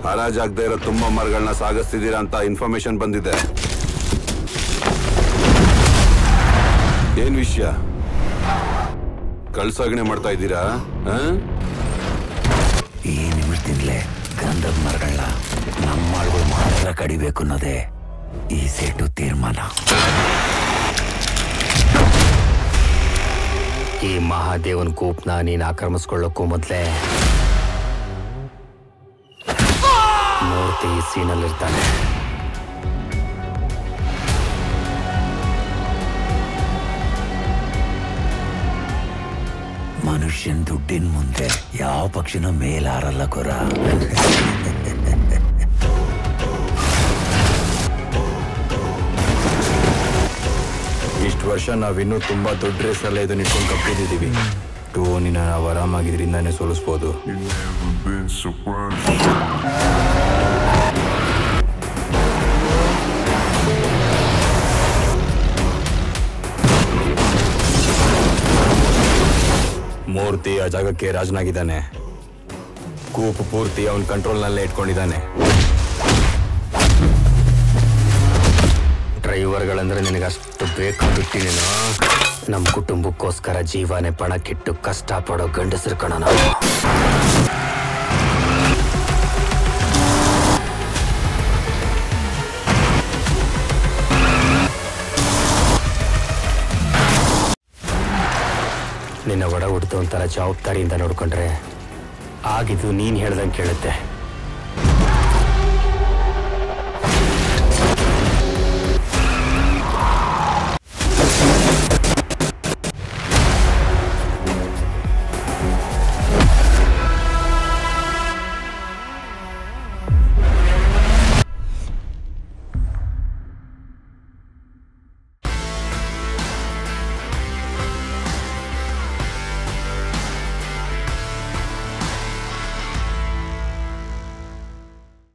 ಹರಾಜಾಗದೆ ಇರೋ ತುಂಬಾ ಮರಗಳನ್ನ ಸಾಗಿಸ್ತಿದ್ದೀರಾ ಅಂತ ಇನ್ಫಾರ್ಮೇಶನ್ ಬಂದಿದೆ ಏನ್ ವಿಷಯ ಕಳ್ಸಾಗಣೆ ಮಾಡ್ತಾ ಇದ್ದೀರಾ ಆ? ಈ ನಿಮಿಷದಿಂದಲೇ ಗಂಧದ ಮರಗಳನ್ನ ನಮ್ಮಗಳು ಮಾತ್ರ ಕಡಿಬೇಕು ಅನ್ನೋದೇ ಈ ಸೆಟ್ಟು ತೀರ್ಮಾನ ಈ ಮಹಾದೇವನ್ ಕೂಪ್ನ ನೀನ್ ಆಕ್ರಮಿಸ್ಕೊಳ್ಳೋಕ್ಕೂ ಮೊದ್ಲೇ ಮೂರ್ತಿ ಸೀನಲ್ಲಿರ್ತಾನೆ ಮನುಷ್ಯನ್ ದುಡ್ಡಿನ ಮುಂದೆ ಯಾವ ಪಕ್ಷಿನೂ ಮೇಲಾರಲ್ಲ ಗುರ ಇಷ್ಟು ವರ್ಷ ನಾವಿನ್ನೂ ತುಂಬಾ ದೊಡ್ಡ ರೇಸಲ್ಲೇ ಇದನ್ನ ಇಟ್ಕೊಂಡು ಕಪ್ಪಿದ್ದೀವಿ ಟೋನಿನ ನಾವು ಆರಾಮಾಗಿದ್ರಿಂದಾನೇ ಸೋಲಿಸ್ಬೋದು You never been surprised. ಮೂರ್ತಿ ಆ ಜಾಗಕ್ಕೆ ರಾಜನಾಗಿದ್ದಾನೆ ಕೂಪು ಪೂರ್ತಿ ಅವನ ಕಂಟ್ರೋಲ್ನಲ್ಲೇ ಇಟ್ಕೊಂಡಿದ್ದಾನೆ ಡ್ರೈವರ್ಗಳಂದ್ರೆ ನಿನಗಷ್ಟು ಬೇಕು ಬಿಟ್ಟು ನೀನು ನಮ್ಮ ಕುಟುಂಬಕ್ಕೋಸ್ಕರ ಜೀವನೇ ಪಣಕ್ಕಿಟ್ಟು ಕಷ್ಟಪಡೋ ಗಂಡಸರು ಕಣ ನಾವು ನಿನ್ನ ಒಡ ಹುಡ್ತು ಒಂಥರ ಜವಾಬ್ದಾರಿಯಿಂದ ನೋಡ್ಕೊಂಡ್ರೆ ಆಗಿದ್ದು ನೀನು ಹೇಳ್ದಂಗೆ ಕೇಳುತ್ತೆ